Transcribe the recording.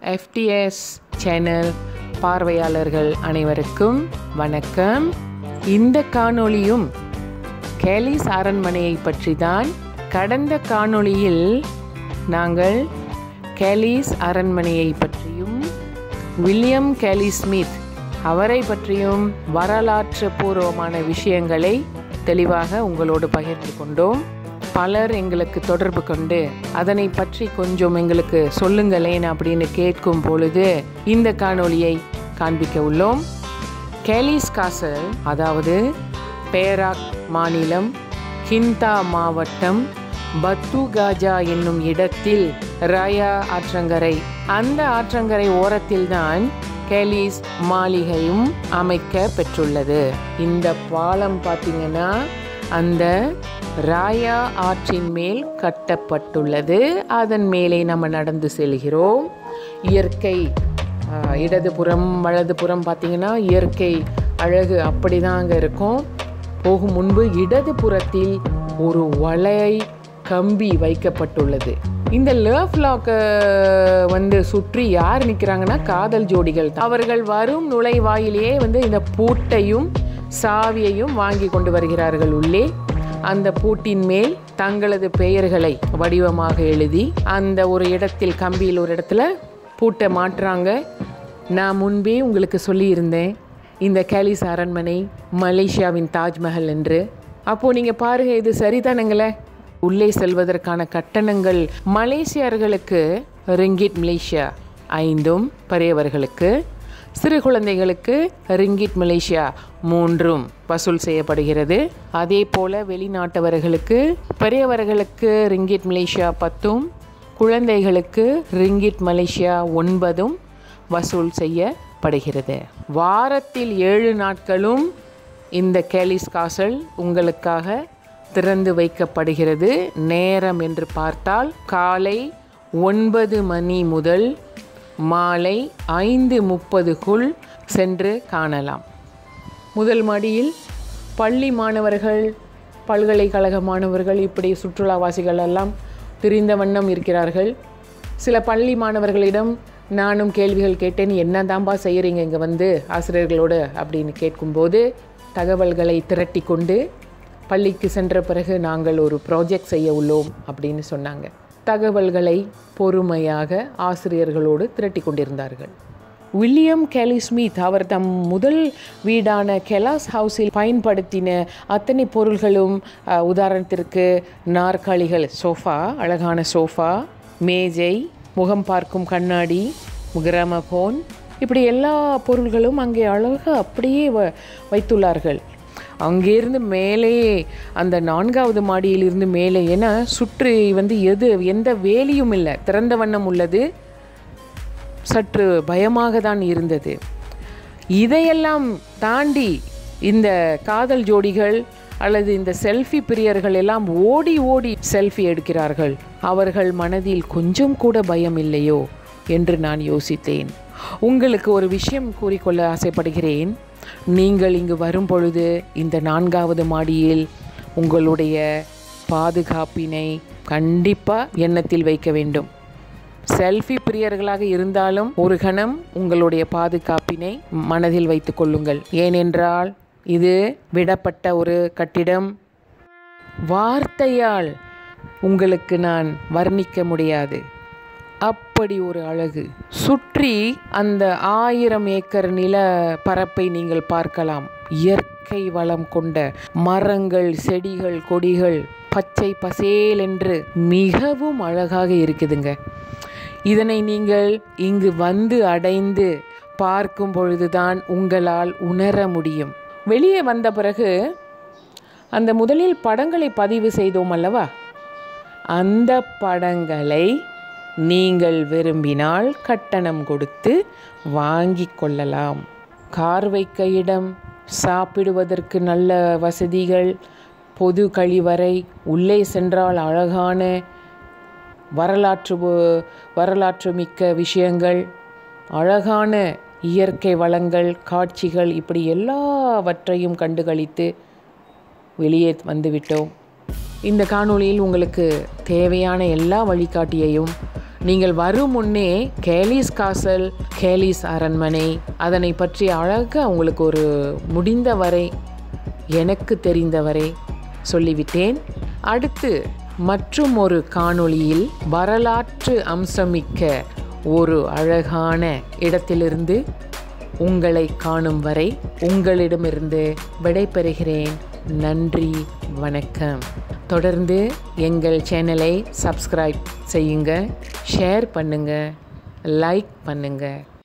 FTS channel பார்வையாளர்கள் அனைவருக்கும் வணக்கம் இந்த காணொளியும் கேலிஸ் அரண்மனையை பற்றி தான் கடந்த காணொளியில் நாங்கள் கேலிஸ் அரண்மனையை பற்றியும் வில்லியம் கேலி ஸ்மித் அவரை பற்றியும் வரலாற்று பூர்வமான விஷயங்களை தெளிவாக உங்களோடு பகிர்ந்து கொண்டோம் பலர் எங்களுக்கு தொடர்பு கொண்டு அதனை பற்றி கொஞ்சம் எங்களுக்கு சொல்லுங்களேன் அப்படின்னு கேட்கும் பொழுது இந்த காணொளியை காண்பிக்க உள்ளோம் கேலிஸ் காசல் அதாவது பேராக் மாநிலம் கிந்தா மாவட்டம் பத்துகாஜா என்னும் இடத்தில் ராயா ஆற்றங்கரை அந்த ஆற்றங்கரை ஓரத்தில்தான் கேலிஸ் மாளிகையும் அமைக்க பெற்றுள்ளது இந்த பாலம் பார்த்தீங்கன்னா அந்த ராயா ஆற்றின் மேல் கட்டப்பட்டுள்ளது அதன் மேலே நம்ம நடந்து செல்கிறோம் இயற்கை ஆஹ், இடதுபுறம் வலதுபுறம் பார்த்தீங்கன்னா இயற்கை அழகு அப்படி தான் அங்கே இருக்கும் போகும் முன்பு இடதுபுறத்தில் ஒரு வலை கம்பி வைக்கப்பட்டுள்ளது இந்த லேஃப் லாக் வந்து சுற்றி யார் நிற்கிறாங்கன்னா காதல் ஜோடிகள் தான் அவர்கள் வரும் நுழைவாயிலேயே வந்து இந்த பூட்டையும் சாவியையும் வாங்கி கொண்டு வருகிறார்கள் உள்ளே அந்த பூட்டின் மேல் தங்களது பெயர்களை வடிவமாக எழுதி அந்த ஒரு இடத்தில் கம்பியில் ஒரு இடத்துல பூட்டை மாட்டுறாங்க நான் முன்பே உங்களுக்கு சொல்லியிருந்தேன் இந்த கேலிஸ் அரண்மனை மலேசியாவின் தாஜ்மஹல் என்று அப்போது நீங்கள் பாருங்கள் இது சரிதானுங்களே உள்ளே செல்வதற்கான கட்டணங்கள் மலேசியர்களுக்கு ரிங்கிட் மலேசியா ஐந்தும் பெரியவர்களுக்கு சிறு குழந்தைகளுக்கு ரிங்கிட் மலேசியா மூன்றும் வசூல் செய்யப்படுகிறது அதே போல வெளிநாட்டவர்களுக்கு பெரியவர்களுக்கு ரிங்கிட் மலேசியா பத்தும் குழந்தைகளுக்கு ரிங்கிட் மலேசியா ஒன்பதும் வசூல் செய்யப்படுகிறது வாரத்தில் ஏழு நாட்களும் இந்த கேலிஸ் காசல் உங்களுக்காக திறந்து வைக்கப்படுகிறது நேரம் என்று பார்த்தால் காலை ஒன்பது மணி முதல் மாலை ஐந்து முப்பதுக்குள் சென்று காணலாம் முதல் மாடியில் பள்ளி மாணவர்கள் பல்கலைக்கழக மாணவர்கள் இப்படி சுற்றுலாவாசிகள் எல்லாம் திரிந்த வண்ணம் இருக்கிறார்கள் சில பள்ளி மாணவர்களிடம் நானும் கேள்விகள் கேட்டேன் என்ன தான்பா செய்கிறீங்க இங்கே வந்து ஆசிரியர்களோடு அப்படின்னு கேட்கும்போது தகவல்களை திரட்டி கொண்டு பள்ளிக்கு சென்ற பிறகு நாங்கள் ஒரு ப்ராஜெக்ட் செய்ய உள்ளோம் அப்படின்னு சொன்னாங்க தகவல்களை பொறுமையாக ஆசிரியர்களோடு திரட்டி கொண்டிருந்தார்கள் வில்லியம் கேலி ஸ்மித் அவர் தம் முதல் வீடான கெலாஸ் ஹவுஸில் பயன்படுத்தின அத்தனை பொருள்களும் அஹ், உதாரணத்திற்கு நாற்காலிகள் சோஃபா அழகான சோஃபா மேஜை முகம் பார்க்கும் கண்ணாடி கிராமபோன் இப்படி எல்லா பொருள்களும் அங்கே அழகாக அப்படியே வ வைத்துள்ளார்கள் அங்கேருந்து மேலே அந்த நான்காவது மாடியிலிருந்து மேலே ஏன்னா சுற்றி வந்து எது எந்த வேலியும் இல்லை திறந்த வண்ணம் உள்ளது சற்று பயமாக தான் இருந்தது இதையெல்லாம் தாண்டி இந்த காதல் ஜோடிகள் அல்லது இந்த செல்ஃபி பிரியர்கள் எல்லாம் ஓடி ஓடி செல்ஃபி எடுக்கிறார்கள் அவர்கள் மனதில் கொஞ்சம் கூட பயம் இல்லையோ என்று நான் யோசித்தேன் உங்களுக்கு ஒரு விஷயம் கூறிக்கொள்ள ஆசைப்படுகிறேன் நீங்கள் இங்கு வரும் பொழுது இந்த நான்காவது மாடியில் உங்களுடைய பாதுகாப்பினை கண்டிப்பாக எண்ணத்தில் வைக்க வேண்டும் செல்ஃபி பிரியர்களாக இருந்தாலும் ஒரு கணம் உங்களுடைய பாதுகாப்பினை மனதில் வைத்துக் கொள்ளுங்கள் ஏனென்றால் இது விடப்பட்ட ஒரு கட்டிடம் வார்த்தையால் உங்களுக்கு நான் வர்ணிக்க முடியாது அப்படி ஒரு அழகு சுற்றி அந்த ஆயிரம் ஏக்கர் நில பரப்பை நீங்கள் பார்க்கலாம் இயற்கை வளம் கொண்ட மரங்கள் செடிகள் கொடிகள் பச்சை பசேல் என்று மிகவும் அழகாக இருக்குதுங்க இதனை நீங்கள் இங்கு வந்து அடைந்து பார்க்கும் பொழுதுதான் உங்களால் உணர முடியும் வெளியே வந்த பிறகு அந்த முதலில் படங்களை பதிவு செய்தோம் அல்லவா அந்த படங்களை நீங்கள் விரும்பினால் கட்டணம் கொடுத்து வாங்கிக் கொள்ளலாம் கார் வைக்க இடம் சாப்பிடுவதற்கு நல்ல வசதிகள் பொது கழிவறை உள்ளே சென்றால் அழகான வரலாற்று வ- வரலாற்று மிக்க விஷயங்கள் அழகான இயற்கை வளங்கள் காட்சிகள் இப்படி எல்லாவற்றையும் கண்டுகளித்து வெளியே வந்துவிட்டோம் இந்த காணொளியில் உங்களுக்கு தேவையான எல்லா வழிகாட்டியையும் நீங்கள் வரும் முன்னே கேலிஸ் காசல் கேலிஸ் அரண்மனை அதனை பற்றி அழகாக உங்களுக்கு ஒரு முடிந்தவரை எனக்கு தெரிந்தவரை சொல்லிவிட்டேன் அடுத்து மற்றும் ஒரு காணொளியில் வரலாற்று அம்சமிக்க ஒரு அழகான இடத்திலிருந்து உங்களை காணும் வரை உங்களிடமிருந்து விடைபெறுகிறேன் நன்றி வணக்கம் தொடர்ந்து எங்கள் சேனலை சப்ஸ்கிரைப் செய்யுங்க ஷேர் பண்ணுங்க லைக் பண்ணுங்க